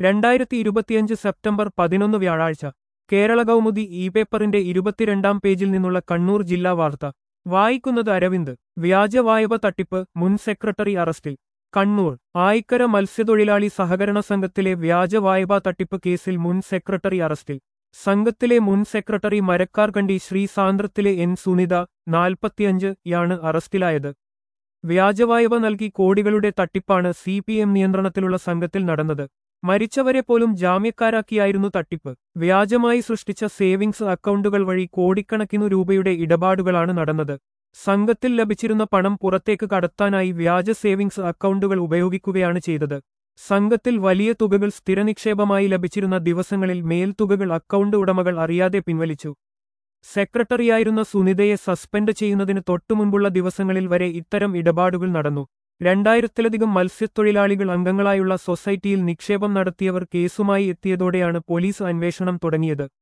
രണ്ടായിരത്തി ഇരുപത്തിയഞ്ച് സെപ്റ്റംബർ പതിനൊന്ന് വ്യാഴാഴ്ച കേരള കൗമുദി ഇ പേപ്പറിന്റെ ഇരുപത്തിരണ്ടാം പേജിൽ നിന്നുള്ള കണ്ണൂർ ജില്ലാ വാർത്ത വായിക്കുന്നത് അരവിന്ദ് വ്യാജ വായ്പ തട്ടിപ്പ് മുൻ സെക്രട്ടറി അറസ്റ്റിൽ കണ്ണൂർ ആയിക്കര മത്സ്യത്തൊഴിലാളി സഹകരണ സംഘത്തിലെ വ്യാജ വായ്പാ തട്ടിപ്പ് കേസിൽ മുൻ സെക്രട്ടറി അറസ്റ്റിൽ സംഘത്തിലെ മുൻ സെക്രട്ടറി മരക്കാർകണ്ടി ശ്രീ സാന്ദ്രത്തിലെ എൻ സുനിത നാൽപ്പത്തിയഞ്ച് യാണ് അറസ്റ്റിലായത് വ്യാജവായ്പ നൽകി കോടികളുടെ തട്ടിപ്പാണ് സി പി എം നിയന്ത്രണത്തിലുള്ള സംഘത്തിൽ നടന്നത് മരിച്ചവരെ പോലും ജാമ്യക്കാരാക്കിയായിരുന്നു തട്ടിപ്പ് വ്യാജമായി സൃഷ്ടിച്ച സേവിങ്സ് അക്കൗണ്ടുകൾ വഴി കോടിക്കണക്കിനു രൂപയുടെ ഇടപാടുകളാണ് നടന്നത് സംഘത്തിൽ ലഭിച്ചിരുന്ന പണം പുറത്തേക്ക് കടത്താനായി വ്യാജ സേവിങ്സ് അക്കൗണ്ടുകൾ ഉപയോഗിക്കുകയാണ് ചെയ്തത് സംഘത്തിൽ വലിയ തുകകൾ സ്ഥിരനിക്ഷേപമായി ലഭിച്ചിരുന്ന ദിവസങ്ങളിൽ മേൽത്തുകകൾ അക്കൗണ്ട് ഉടമകൾ അറിയാതെ പിൻവലിച്ചു സെക്രട്ടറിയായിരുന്ന സുനിതയെ സസ്പെൻഡ് ചെയ്യുന്നതിന് തൊട്ടുമുൻപുള്ള ദിവസങ്ങളിൽ വരെ ഇത്തരം ഇടപാടുകൾ നടന്നു രണ്ടായിരത്തിലധികം മത്സ്യത്തൊഴിലാളികൾ അംഗങ്ങളായുള്ള സൊസൈറ്റിയിൽ നിക്ഷേപം നടത്തിയവർ കേസുമായി എത്തിയതോടെയാണ് പോലീസ് അന്വേഷണം തുടങ്ങിയത്